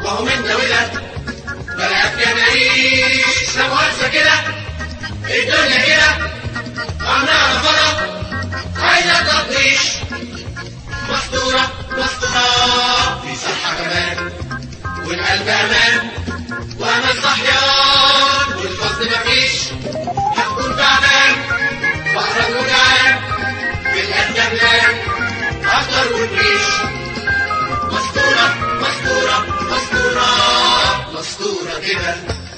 وهو من ده وده بلا ابكي نعيش لا مؤاخذة كده الدنيا كده عمرها فرح عايزة تطنيش مستورة مستورة في صحة كمان والقلب أمان وأمان صحيان والحزن مفيش هتكون تعبان بحرك وجعان بالقلب دبلان أخضر والريش مستورة مستورة مستورة مستورة كده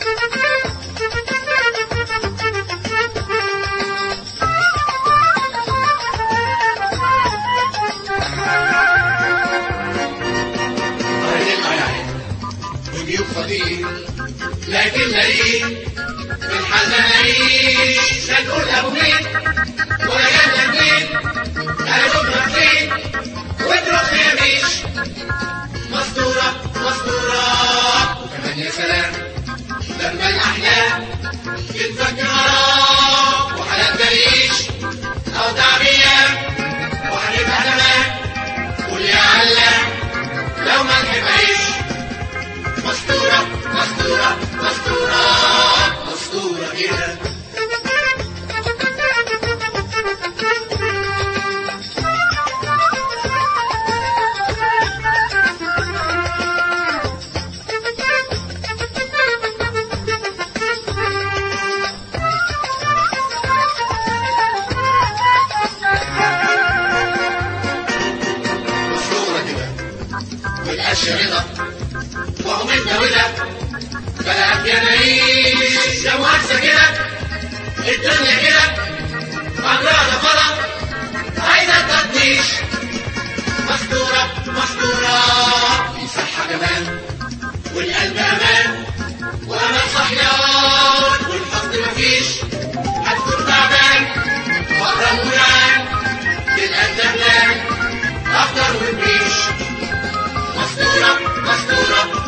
عين العيان وجيوب فضيل لكن لاقيين في الحل نعيش لا نقول ابو مين ولا جنة منين قلبنا فين وتروح يميش مستورة مستورة وكمان يا سلام لما الأحلام تتفك غرام وحالات تعيش أو تعبية وهنبقى تمام قول يا علام لو ما نحبهاش مستورة مستورة مستورة مستورة كده مستورة كده والأشياء رضا وهو من ده وده بلا أبكي نعيش لا مؤاخذة كده الدنيا كده عمرها فرح عايزة تطنيش مستورة مستورة في صحة كمان والقلب أمان وأمان صحيان والحزن مفيش هتكون تعبان وأقرب وجعان بالقلب دبلان أخضر والريش مستورة مستورة